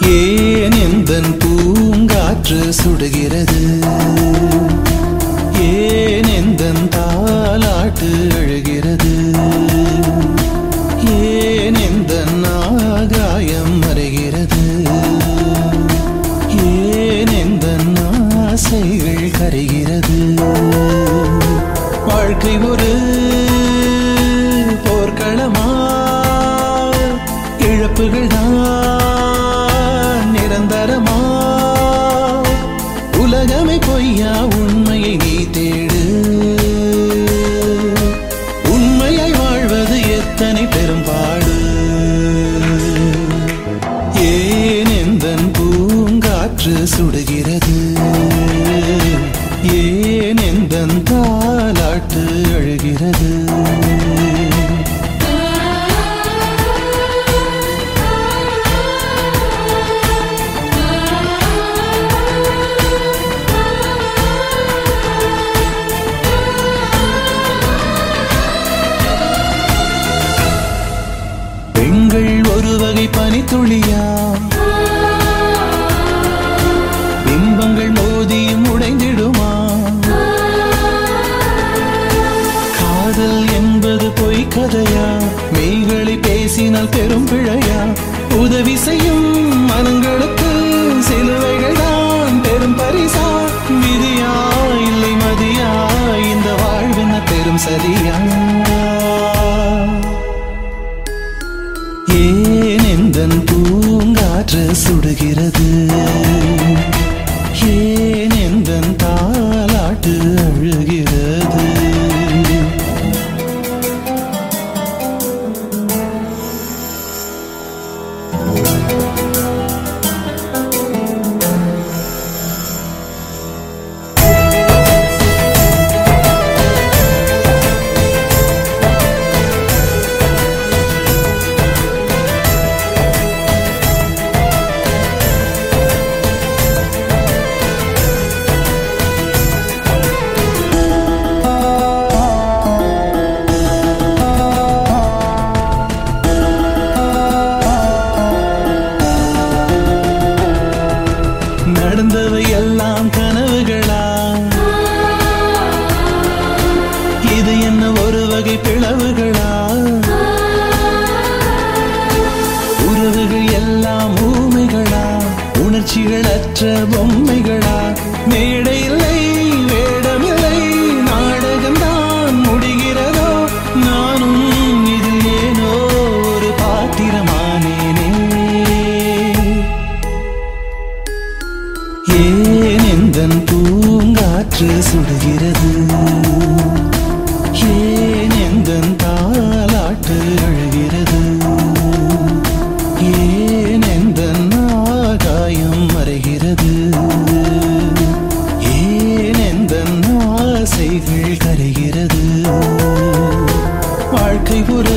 ஏன் எந்தன் பூங்காற்று சுடுகிறது ஏன் எந்தன் தாலாட்டு அழுகிறது ஏன் எந்தன் ஆகாயம் மறைகிறது ஏன் எந்தன் ஆசைகள் கரைகிறது வாழ்க்கை ஒரு போர்க்களமா இழப்புகள் தான் நிரந்தரமா உலகமே பொய்யா உண்மையை நீ தேடு உண்மையை வாழ்வது எத்தனை பெரும்பாடு ஏன் எந்தன் பூங்காற்று சுடுகிறது ஏன் எந்தன் தாலாட்டு அழுகிறது பெண்கள் ஒரு வகை பனித்துளியா பிம்பங்கள் மோதியும் உடைந்திடுமா காதல் என்பது பொய் கதையா மெய்களை பேசினால் பெரும் பிழையா உதவி செய்யும் மனங்களுக்கு சிலுவைகள் தான் பெரும் பரிசா விதியா இல்லை மதியா இந்த வாழ்வின பெரும் சரியா ஏன் எந்தன் பூங்காற்று சுடுகிறது ஏன் எந்தன் தாலாட்டு அழுகிறது நடந்தவை எல்லாம் கனவுகளா இது என்ன ஒரு வகை பிளவுகளா உறவுகள் எல்லாம் ஊமைகளா உணர்ச்சிகள் அற்ற பொம்மைகளா மேடை இல்லை வேடமில்லை நாடகம்தான் முடிகிறதோ நானும் இதில் ஏனோ ஒரு பாத்திரமானேனே ஏன் எந்தன் பூங்காற்று சுடுகிறது ஏன் எந்தன் தாலாட்டு அழுகிறது ஏன் எந்தன் ஆகாயம் மறைகிறது ஏன் எந்தன் ஆசைகள் கரைகிறது வாழ்க்கை ஒரு